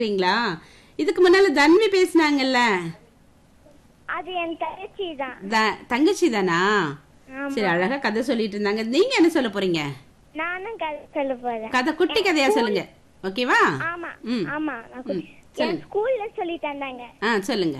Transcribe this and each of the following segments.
சரிங்களா இதுக்கு முன்னால தன்வி பேசினாங்கல்ல அது என் தங்கச்சி தான் த- தங்கச்சி தானா ஆமா. சரி அழகா கதை சொல்லிட்டு இருந்தாங்க நீங்க என்ன சொல்ல போறீங்க நானும் கதை சொல்ல போறேன் கதை குட்டி கதையா சொல்லுங்க ஓகேவா ஆமா ம். ஆமா நான் கு- ம், என் சொல்லுங்க. ஸ்கூல்ல சொல்லி தந்தாங்க ஆ சொல்லுங்க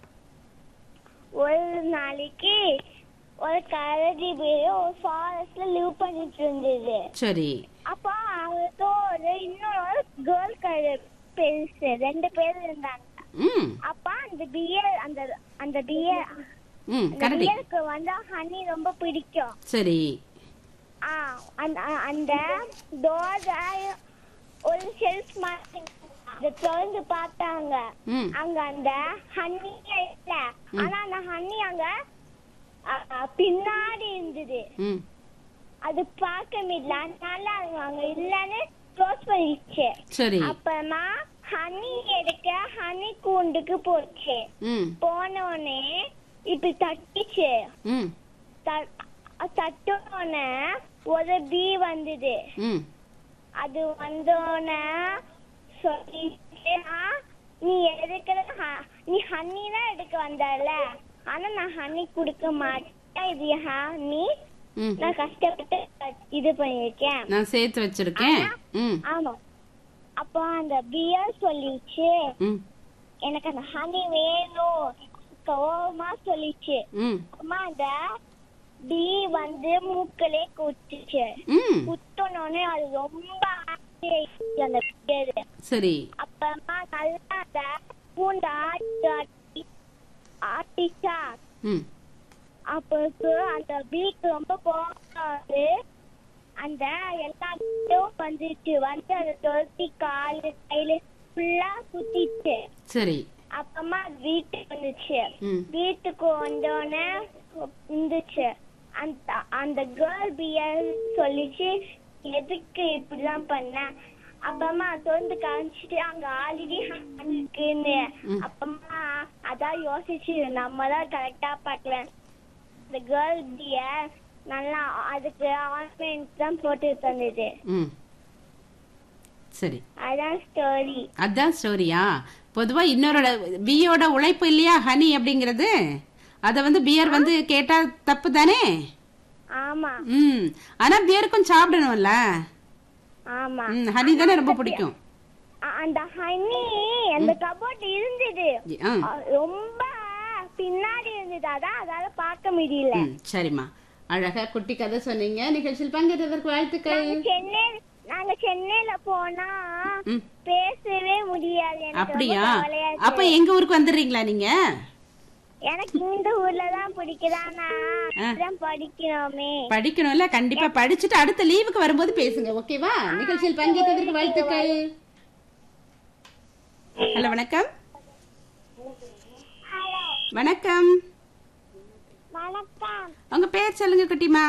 ஒரு நாளைக்கு ஒரு கரடி பேரு ஒரு ஃபாரஸ்ட்ல லிவ் பண்ணிட்டு இருந்தது சரி அப்போ அவருக்கு ஒரு இன்னொரு கேர்ள் கரடி பெருசு ரெண்டு பேர் இருந்தாங்க ம் அப்ப அந்த பியர் அந்த அந்த பியர் ம் அந்த கரடி பியருக்கு வந்து ஹனி ரொம்ப பிடிக்கும் சரி ஆ, அந்த அந்த டோர் ஒரு ஷெல்ஃப் மாதிரி அதை திறந்து பார்த்தாங்க ம் அங்க அந்த ஹனி இல்ல ஆனா அந்த ஹனி அங்க அ, அ, பின்னாடி இருந்தது ம் அது பார்க்க முடியல அதனால அது அங்க இல்லன்னு க்ளோஸ் பண்ணிடுச்சு சரி அப்புறமா ஹனி எடுக்க ஹனி கூண்டுக்கு போச்சு ம் போன உடனே இப்படி தட்டிச்சு ம் தட்டோடனே ஒரு பீ வந்தது ம் அது வந்தோடனே சொல்லிட்டு "ஆ, நீ எடுக்கிற ஹ- நீ ஹனி தான் எடுக்க வந்தல ஆனா நான் ஹனி கொடுக்க மாட்டேன் இது ஹனி ம் நான் கஷ்டப்பட்டு இது பண்ணிருக்கேன் நான் சேர்த்து வச்சிருக்கேன் ம் ஆமா அப்போ அந்த பியர் சொல்லிச்சு ம் எனக்கு அந்த ஹனி வேணும் கோவமா சொல்லிச்சு ம் அம்மா அந்த பீ வந்து மூக்கிலே குத்துச்சு ம் குத்தனோடனே அது ரொம்ப happy ஆயிடுச்சு அந்த பேரு சரி அப்புறமா நல்லா அந்த பூண்டு ஆட்டி ஆட்டி ஆட்டிச்சா ம் அப்போ அந்த பீக்கு ரொம்ப போகாது அந்த எல்லா கிட்டும் வந்துச்சு வந்து அதை தொடுத்தி காலு கையில ஃபுல்லா குத்திச்சு சரி அப்புறமா வீட்டுக்கு வந்துச்சு ம் வீட்டுக்கு வந்தோடனே இருந்துச்சு அந்த அந்த கேர்ள் பியர் சொல்லிச்சு எதுக்கு இப்படிலாம் பண்ண அப்பமா திறந்து காமிச்சிட்டு அங்க ஆல்ரெடி இருக்குன்னு ம். அப்பமா அதான் யோசிச்சு நம்ம தான் கரெக்டா பார்க்கல இந்த கேர்ள் பியர் நல்லா அதுக்கு ஆயின்மெண்ட் தான் போட்டு தந்தது ம் சரி அதான் ஸ்டோரி அதான் ஸ்டோரியா பொதுவா இன்னொரு பியோட உழைப்பு இல்லையா ஹனி அப்படிங்கிறது அத வந்து பியர் வந்து கேட்டா தப்பு தானே ஆமா ம் ஆனா பியருக்கும் சாப்பிடணும்ல ஆமா ம் ஹனி தானே ரொம்ப பிடிக்கும் அ- அந்த ஹனி அந்த கபோர்ட் இருந்தது ஆ அ, ரொம்ப பின்னாடி இருந்தது அதான் அதால பார்க்க முடியல ம் சரிம்மா அழகா குட்டி கதை சொன்னீங்க நிகழ்ச்சியில் பங்கேற்றதற்கு வாழ்த்துக்கள் நாங்க சென்னை நாங்க சென்னையில போனா ம் பேசவே முடியாது எனக்கு ரொம்ப அப்படியா கவலையா இருக்கு. அப்ப எங்க ஊருக்கு வந்துடுறீங்களா நீங்க எனக்கு இந்த ஊர்ல தான் பிடிக்குதானா ஆ. தான் படிக்கணுமே படிக்கணும்ல கண்டிப்பா படிச்சுட்டு அடுத்த லீவுக்கு வரும்போது பேசுங்க ஓகேவா நிகழ்ச்சியில் பங்கேற்றதற்கு வாழ்த்துக்கள் ஹலோ வணக்கம் ஹலோ வணக்கம் வணக்கம் உங்க பேர் சொல்லுங்க குட்டிமா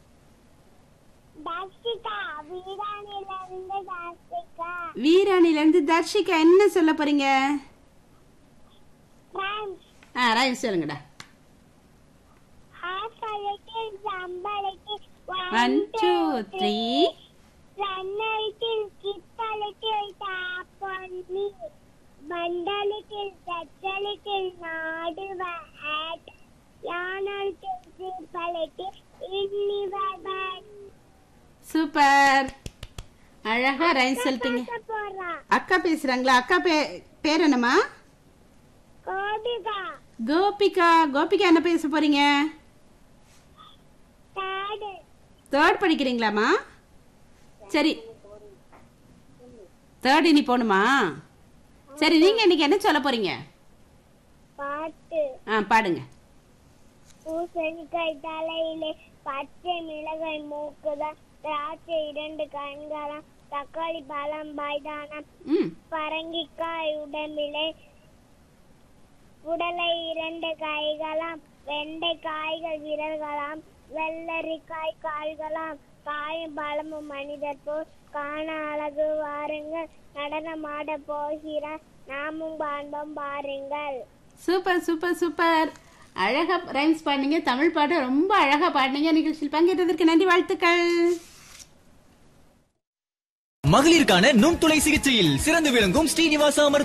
தர்ஷிகா வீராணில இருந்து தர்ஷிகா வீராணில இருந்து தர்ஷிகா என்ன சொல்ல போறீங்க ஃப்ரெண்ட்ஸ் ஆ ரைட் சொல்லுங்கடா ஆசலைக்கு சம்பளைக்கு ஒன் டூ த்ரீ ரன்னலுக்கு கித்தலுக்கு தாப்பண்ணி மண்டலுக்கு தச்சலுக்கு நாடுவ ஆட் யானலுக்கு சீப்பலுக்கு இன்னிவர் சூப்பர் அழகா ரைன் சொல்லிட்டீங்க போறா அக்கா பேசுறாங்களா அக்கா பே பேர் என்னம்மா கோபிகா கோபிகா கோபிகா என்ன பேச போறீங்க தாடு தேர்ட் படிக்கிறீங்களாம்மா சரி தேர்ட் இனி போகணுமா சரி நீங்க இன்னைக்கு என்ன சொல்ல போறீங்க பாட்டு ஆ பாடுங்க பூசணிக்காய் தலையிலே பச்சை மிளகாய் மூக்குதான் திராட்சை இரண்டு கண்களாம் தக்காளி பழம் பாய்தானம் ம் பரங்கிக்காய் உடம்பிலே உடலை இரண்டு கைகளாம் வெண்டை காய்கள் விரல்களாம் வெள்ளரிக்காய் கால்களாம் காயும் பழமும் மனிதர் போல் காண அழகு வாருங்கள் நடனமாட போகிறார் நாமும் காண்போம் பாருங்கள் சூப்பர் சூப்பர் சூப்பர் அழகா ரைம்ஸ் பாடுனீங்க தமிழ் பாட்டு ரொம்ப அழகா பாடுனீங்க நிகழ்ச்சியில் பங்கேற்றதற்கு நன்றி வாழ்த்துக்கள் மகளிருக்கான நுண்துளை சிகிச்சையில் சிறந்து விளங்கும் ஸ்ரீனிவாசா மருத்துவ